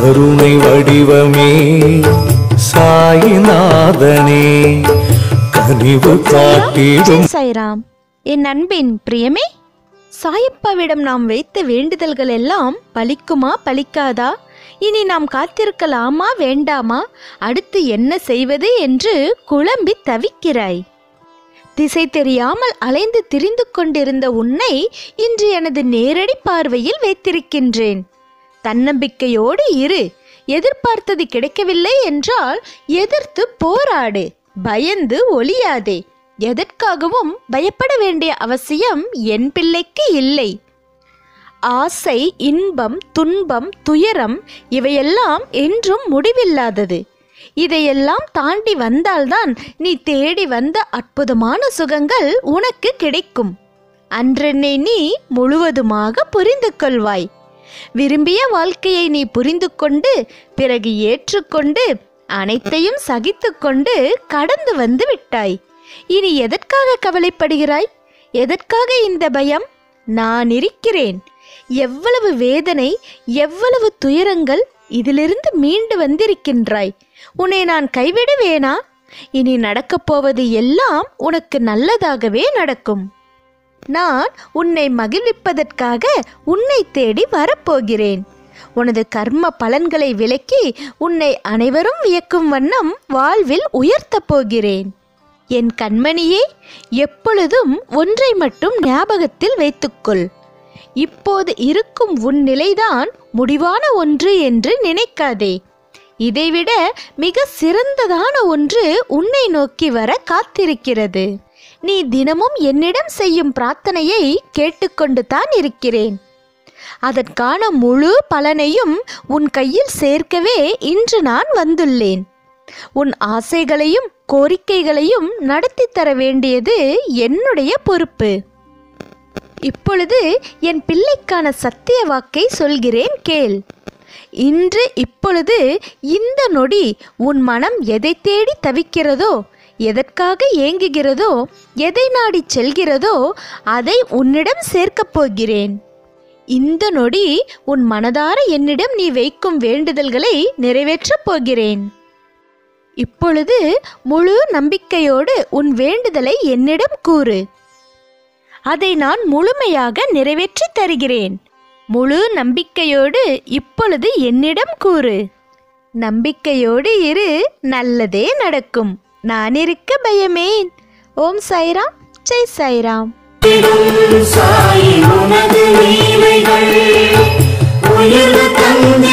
கருணை வடிவமே சாயிநாதனே கனிவு காட்டிடும் சாய்ராம் என் அன்பின் பிரியமே சாயப்பாவிடம் நாம் வைத்த வேண்டுதல்கள் எல்லாம் பலிக்குமா பலிக்காதா இனி நாம் காத்திருக்கலாமா வேண்டாமா அடுத்து என்ன செய்வது என்று குழம்பி தவிக்கிறாய் திசை தெரியாமல் அலைந்து திரிந்து கொண்டிருந்த உன்னை இன்று எனது நேரடி பார்வையில் வைத்திருக்கின்றேன் தன்னம்பிக்கையோடு இரு எதிர்பார்த்தது கிடைக்கவில்லை என்றால் எதிர்த்து போராடு பயந்து ஒளியாதே எதற்காகவும் பயப்பட வேண்டிய அவசியம் என் பிள்ளைக்கு இல்லை ஆசை இன்பம் துன்பம் துயரம் இவையெல்லாம் என்றும் முடிவில்லாதது இதையெல்லாம் தாண்டி வந்தால்தான் நீ தேடி வந்த அற்புதமான சுகங்கள் உனக்கு கிடைக்கும் அன்றென்னை நீ முழுவதுமாக புரிந்து கொள்வாய் விரும்பிய வாழ்க்கையை நீ புரிந்து கொண்டு பிறகு ஏற்றுக்கொண்டு அனைத்தையும் சகித்துக்கொண்டு கடந்து வந்து விட்டாய் இனி எதற்காக கவலைப்படுகிறாய் எதற்காக இந்த பயம் நான் இருக்கிறேன் எவ்வளவு வேதனை எவ்வளவு துயரங்கள் இதிலிருந்து மீண்டு வந்திருக்கின்றாய் உன்னை நான் கைவிடுவேனா இனி நடக்கப் போவது எல்லாம் உனக்கு நல்லதாகவே நடக்கும் நான் உன்னை மகிழ்விப்பதற்காக உன்னை தேடி வரப்போகிறேன் உனது கர்ம பலன்களை விலக்கி உன்னை அனைவரும் வியக்கும் வண்ணம் வாழ்வில் உயர்த்தப் போகிறேன் என் கண்மணியே எப்பொழுதும் ஒன்றை மட்டும் ஞாபகத்தில் வைத்துக்கொள் இப்போது இருக்கும் உன் நிலைதான் முடிவான ஒன்று என்று நினைக்காதே இதைவிட மிக சிறந்ததான ஒன்று உன்னை நோக்கி வர காத்திருக்கிறது நீ தினமும் என்னிடம் செய்யும் பிரார்த்தனையை கேட்டுக்கொண்டு தான் இருக்கிறேன் அதற்கான முழு பலனையும் உன் கையில் சேர்க்கவே இன்று நான் வந்துள்ளேன் உன் ஆசைகளையும் கோரிக்கைகளையும் நடத்தி தர வேண்டியது என்னுடைய பொறுப்பு இப்பொழுது என் பிள்ளைக்கான சத்திய வாக்கை சொல்கிறேன் கேள் இன்று இப்பொழுது இந்த நொடி உன் மனம் எதை தேடி தவிக்கிறதோ எதற்காக ஏங்குகிறதோ எதை நாடி செல்கிறதோ அதை உன்னிடம் சேர்க்கப் போகிறேன் இந்த நொடி உன் மனதார என்னிடம் நீ வைக்கும் வேண்டுதல்களை நிறைவேற்றப் போகிறேன் இப்பொழுது முழு நம்பிக்கையோடு உன் வேண்டுதலை என்னிடம் கூறு அதை நான் முழுமையாக நிறைவேற்றித் தருகிறேன் முழு நம்பிக்கையோடு இப்பொழுது என்னிடம் கூறு நம்பிக்கையோடு இரு நல்லதே நடக்கும் நான் இருக்க பயமேன் ஓம் சாய்ராம் ஜெய் சாய்ராம் சாய் உனது லீலைகள் உயர்வு தந்த